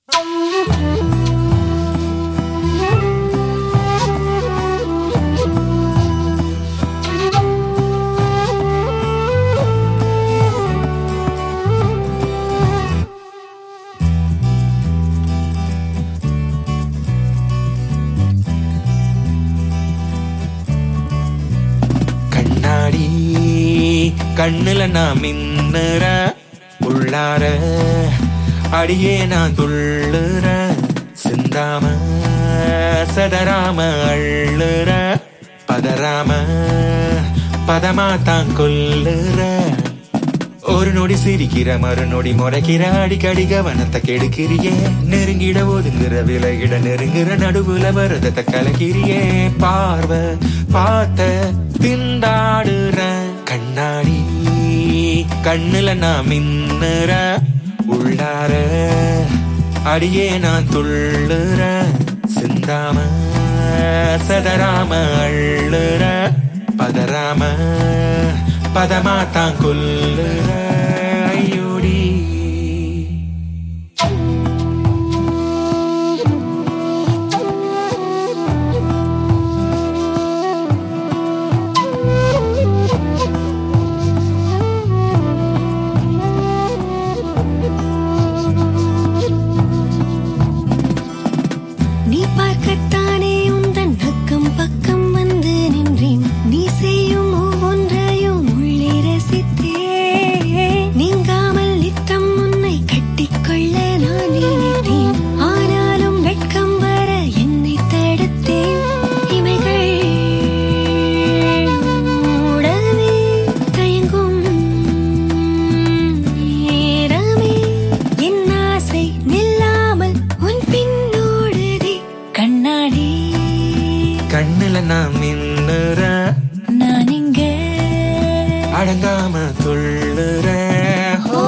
கண்ணாடி கண்ணுல நான் மின்னுற உள்ளார அடியே நான் துள்ளுற சிந்தாம சதராம அள்ளுற பதறாம பதமா தான் கொல்லுற ஒரு நொடி சிரிக்கிற மறு நொடி முறைக்கிற அடிக்கடி கவனத்தை கெடுக்கிறியே நெருங்கிட ஒதுங்குற விலகிட நெருங்குற நடுவுல வரதத்தை கலக்கிறியே பார்வை பார்த்த திண்டாடுற கண்ணாடி கண்ணுல நான் மின்னுற உள்ளார அடியே நான் துள்ளுற சிந்தாம சதராம அள்ளுற பதறாம பதமா தான் கொல்லுற ஐயோடி நீ பார்க்கத்தானே உந்தன் அக்கம் பக்கம் வந்து நின்றேன் நீ செய்யும் ஒவ்வொன்றையும் உள்ளே ரசித்தேன் நீங்காமல் நித்தம் உன்னை கட்டிக்கொள்ள நான் நினைத்தேன் ஆனாலும் வெட்கம் வர என்னை தடுத்தேன் இமைகள் மூடவே தயங்கும் நேரமே என் ஆசை நில்லாமல் உன் பின்னோடுதே கண்ணாடி கண்ணுல நான் மின்னுற நான் இங்க அடங்காம துள்ளுற ஓ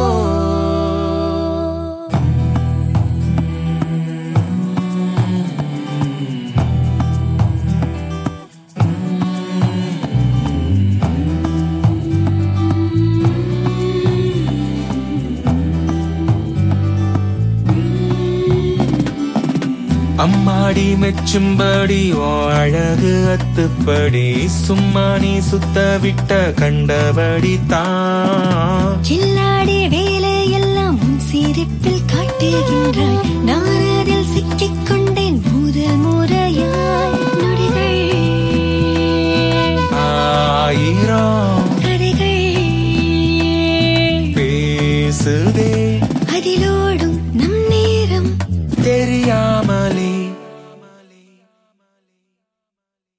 அம்மாடி மெச்சும்படி ஓ அழகு அத்துப்படி சும்மா நீ சுத்த விட்ட கண்டபடி தான் கில்லாடி வேலையெல்லாம் உன் சிரிப்பில் காட்டுகின்றாய் நான்